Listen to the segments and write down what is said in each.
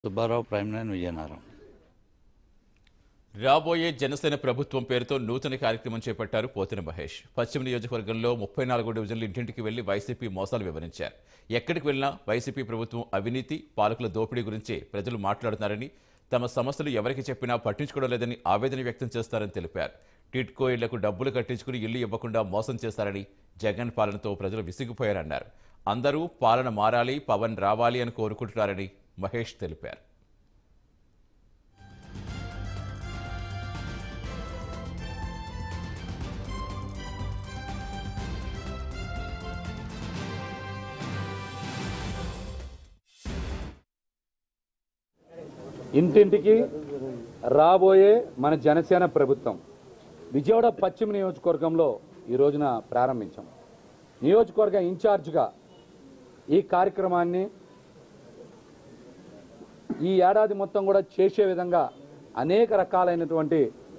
Subbarao prime nine Vizianagaram రాబోయే జనసేన ప్రభుత్వం పేరుతో నూతన కార్యక్రమం చేపట్టారు పోతిన మహేష్ పశ్చిమ నియోజకవర్గంలో ముప్పై నాలుగు డివిజన్లు ఇంటింటికి వెళ్లి వైసీపీ మోసాలు వివరించారు ఎక్కడికి వెళ్ళినా వైసీపీ ప్రభుత్వం అవినీతి పాలకుల దోపిడీ గురించి ప్రజలు మాట్లాడుతున్నారని తమ సమస్యలు ఎవరికి చెప్పినా పట్టించుకోవడం లేదని ఆవేదన వ్యక్తం చేస్తారని తెలిపారు టిట్కో ఇళ్లకు డబ్బులు కట్టించుకుని ఇల్లు ఇవ్వకుండా మోసం చేస్తారని జగన్ పాలనతో ప్రజలు విసిగిపోయారన్నారు అందరూ పాలన మారాలి పవన్ రావాలి అని కోరుకుంటున్నారని మహేష్ తెలిపారు ఇంటింటికి రాబోయే మన జనసేన ప్రభుత్వం విజయవాడ పశ్చిమ నియోజకవర్గంలో ఈ రోజున ప్రారంభించాం నియోజకవర్గ ఇన్ఛార్జ్గా ఈ కార్యక్రమాన్ని ఈ ఏడాది మొత్తం కూడా చేసే విధంగా అనేక రకాలైనటువంటి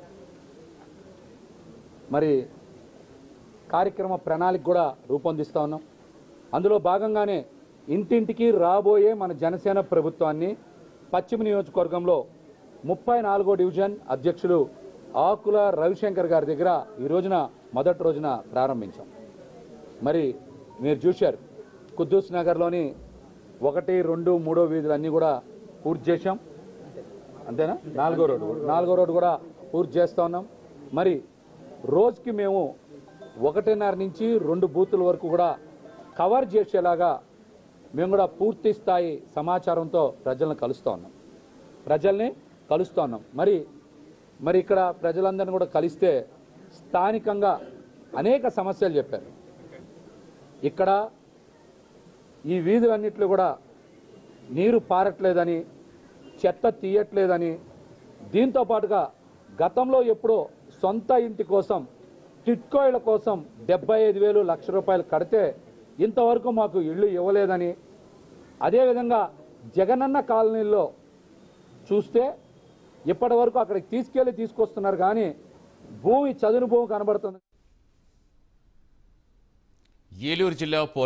మరి కార్యక్రమ ప్రణాళిక కూడా రూపొందిస్తా ఉన్నాం అందులో భాగంగానే ఇంటింటికి రాబోయే మన జనసేన ప్రభుత్వాన్ని పశ్చిమ నియోజకవర్గంలో ముప్పై నాలుగో డివిజన్ అధ్యక్షులు ఆకుల రవిశంకర్ గారి దగ్గర ఈ రోజున మొదటి రోజున ప్రారంభించాం మరి మీరు చూశారు కుద్దూస్ నగర్లోని ఒకటి రెండు మూడో వీధులు అన్నీ కూడా పూర్తి చేశాం అంతేనా నాలుగో రోడ్డు కూడా- నాలుగో రోడ్డు కూడా పూర్తి చేస్తా ఉన్నాం మరి రోజుకి మేము ఒకటిన్నర నుంచి రెండు బూతుల వరకు కూడా కవర్ చేసేలాగా మేము కూడా పూర్తి స్థాయి సమాచారంతో ప్రజలను కలుస్తూ ఉన్నాం ప్రజల్ని కలుస్తూ ఉన్నాం మరి మరి ఇక్కడ ప్రజలందరినీ కూడా కలిస్తే స్థానికంగా అనేక సమస్యలు చెప్పారు ఇక్కడ ఈ వీధులన్నింటిలో కూడా నీరు పారట్లేదని చెత్త తీయట్లేదని దీంతో పాటుగా గతంలో ఎప్పుడో సొంత ఇంటి కోసం టిట్కోయిల కోసం డెబ్బై ఐదు వేలు లక్ష రూపాయలు కడితే ఇంతవరకు మాకు ఇళ్ళు ఇవ్వలేదని అదేవిధంగా జగనన్న కాలనీలో చూస్తే ఇప్పటి వరకు అక్కడికి తీసుకెళ్లి తీసుకొస్తున్నారు కానీ భూమి చదును భూమి కనబడుతుంది ఏలూరు జిల్లా